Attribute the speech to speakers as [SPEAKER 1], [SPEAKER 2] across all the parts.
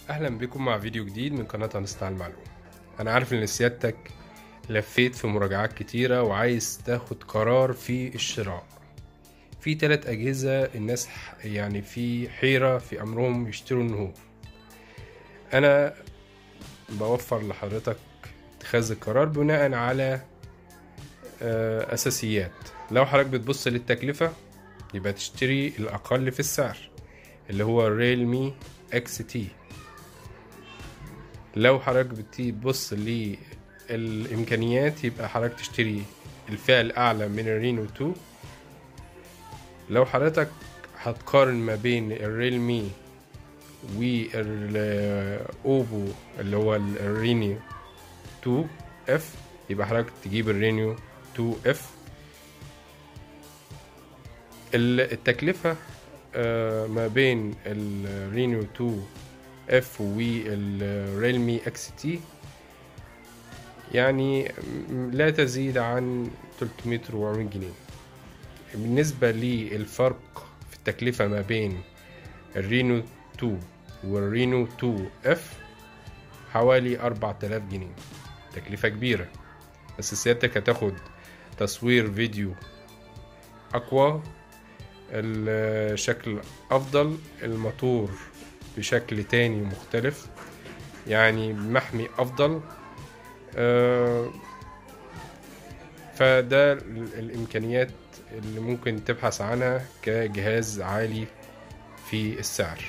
[SPEAKER 1] اهلا بكم مع فيديو جديد من قناة هنصنع المعلومة انا عارف ان سيادتك لفيت في مراجعات كتيرة وعايز تاخد قرار في الشراء في تلات اجهزة الناس ح- يعني في حيرة في امرهم يشتروا النهوض انا بوفر لحضرتك اتخاذ القرار بناء على آه، اساسيات لو حضرتك بتبص للتكلفة يبقى تشتري الاقل في السعر اللي هو الريلمي اكس تي لو حضرتك بتبص للامكانيات يبقى حضرتك تشتري الفئة الاعلى من الرينو 2 لو حضرتك هتقارن ما بين الريلمي والاوبو اللي هو الرينيو 2 اف يبقى حضرتك تجيب الرينيو 2 اف التكلفة آه، ما بين الرينيو 2 اف والريلمي اكس تي يعني م- لا تزيد عن 300 400 جنيه بالنسبة للفرق في التكلفة ما بين الرينو 2 والرينو 2 اف حوالي 4000 جنيه تكلفة كبيرة بس سيادتك هتاخد تصوير فيديو أقوى الشكل أفضل الموتور بشكل تاني مختلف يعني محمي أفضل آه، فده ال- الإمكانيات اللي ممكن تبحث عنها كجهاز عالي في السعر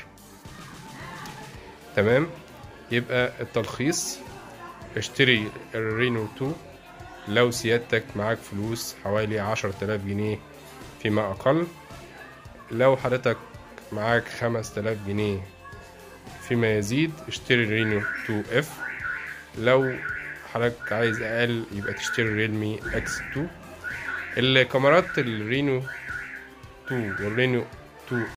[SPEAKER 1] تمام يبقى التلخيص اشتري الرينو 2 لو سيادتك معاك فلوس حوالي عشرة آلاف جنيه فيما أقل لو حضرتك معاك خمس تلاف جنيه فيما يزيد اشتري رينو 2 اف لو حضرتك عايز اقل يبقى تشتري ريلمي اكس 2 الكاميرات الرينو 2 والرينو 2